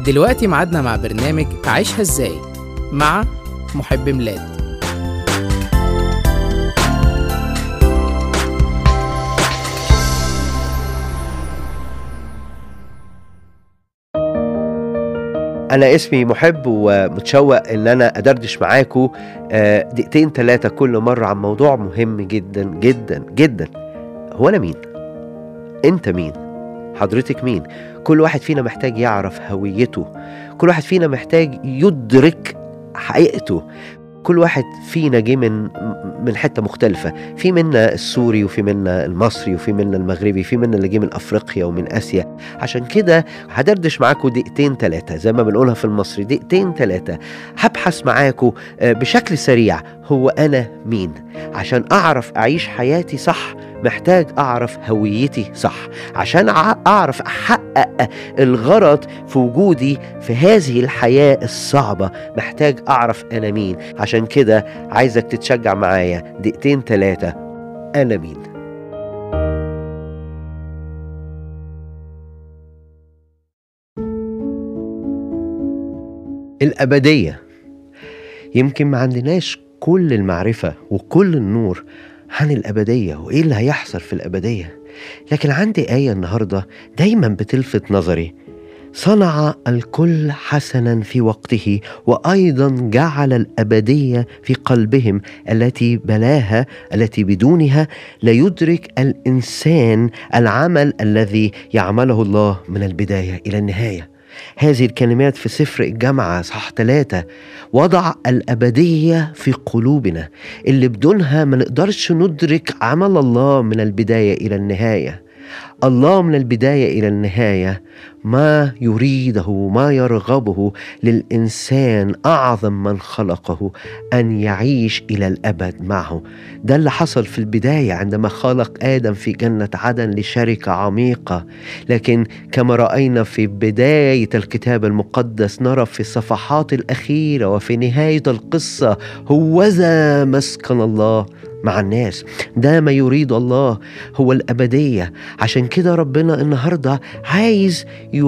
دلوقتي ميعادنا مع برنامج عيشها ازاي مع محب ميلاد انا اسمي محب ومتشوق ان انا ادردش معاكم آه، دقيقتين ثلاثه كل مره عن موضوع مهم جدا جدا جدا هو انا مين انت مين حضرتك مين كل واحد فينا محتاج يعرف هويته كل واحد فينا محتاج يدرك حقيقته كل واحد فينا جه من من حته مختلفه في منا السوري وفي منا المصري وفي منا المغربي في منا اللي جه من افريقيا ومن اسيا عشان كده هدردش معاكم دقيقتين ثلاثه زي ما بنقولها في المصري دقيقتين ثلاثه هبحث معاكم آه، بشكل سريع هو انا مين عشان اعرف اعيش حياتي صح محتاج اعرف هويتي صح عشان أع- اعرف احقق الغرض في وجودي في هذه الحياه الصعبه محتاج اعرف انا مين عشان كده عايزك تتشجع معايا دقيقتين ثلاثه انا مين الابديه يمكن ما عندناش كل المعرفه وكل النور عن الابديه وايه اللي هيحصل في الابديه لكن عندي ايه النهارده دايما بتلفت نظري صنع الكل حسنا في وقته وايضا جعل الابديه في قلبهم التي بلاها التي بدونها لا يدرك الانسان العمل الذي يعمله الله من البدايه الى النهايه هذه الكلمات في سفر الجامعة صح ثلاثة وضع الأبدية في قلوبنا اللي بدونها ما نقدرش ندرك عمل الله من البداية إلى النهاية الله من البداية إلى النهاية ما يريده ما يرغبه للإنسان أعظم من خلقه أن يعيش إلى الأبد معه ده اللي حصل في البداية عندما خلق آدم في جنة عدن لشركة عميقة لكن كما رأينا في بداية الكتاب المقدس نرى في الصفحات الأخيرة وفي نهاية القصة هوذا مسكن الله مع الناس ده ما يريد الله هو الأبدية عشان كده ربنا النهاردة عايز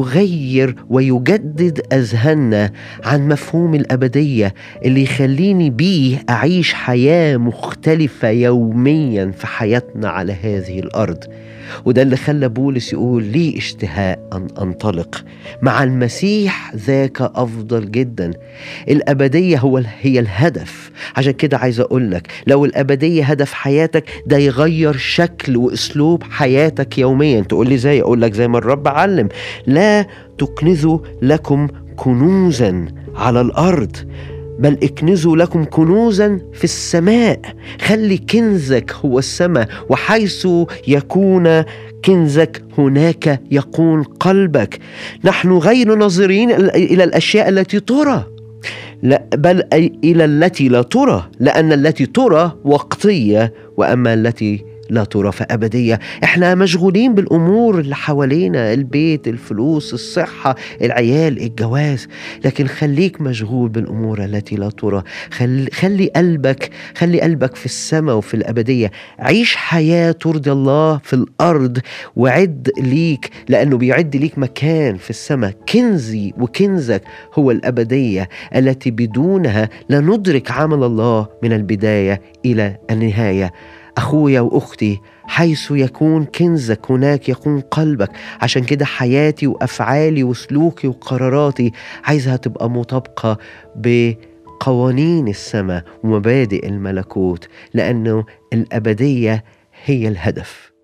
يغير ويجدد أذهاننا عن مفهوم الأبدية اللي يخليني بيه أعيش حياة مختلفة يوميا في حياتنا على هذه الأرض وده اللي خلى بولس يقول لي اشتهاء أن أنطلق مع المسيح ذاك أفضل جدا الأبدية هو هي الهدف عشان كده عايز أقول لك لو الأبدية هدف حياتك ده يغير شكل وأسلوب حياتك يوميا تقول لي زي أقول لك زي ما الرب علم لا تكنزوا لكم كنوزا على الأرض بل اكنزوا لكم كنوزا في السماء خلي كنزك هو السماء وحيث يكون كنزك هناك يكون قلبك نحن غير ناظرين الى الاشياء التي ترى لا بل أي الى التي لا ترى لان التي ترى وقتيه واما التي لا ترى فأبدية احنا مشغولين بالأمور اللي حوالينا البيت الفلوس الصحة العيال الجواز لكن خليك مشغول بالأمور التي لا ترى خلي, خلي قلبك خلي قلبك في السماء وفي الأبدية عيش حياة ترضي الله في الأرض وعد ليك لأنه بيعد ليك مكان في السماء كنزي وكنزك هو الأبدية التي بدونها لا ندرك عمل الله من البداية إلى النهاية أخويا وأختي حيث يكون كنزك هناك يكون قلبك عشان كده حياتي وأفعالي وسلوكي وقراراتي عايزها تبقى مطابقة بقوانين السماء ومبادئ الملكوت لأنه الأبدية هي الهدف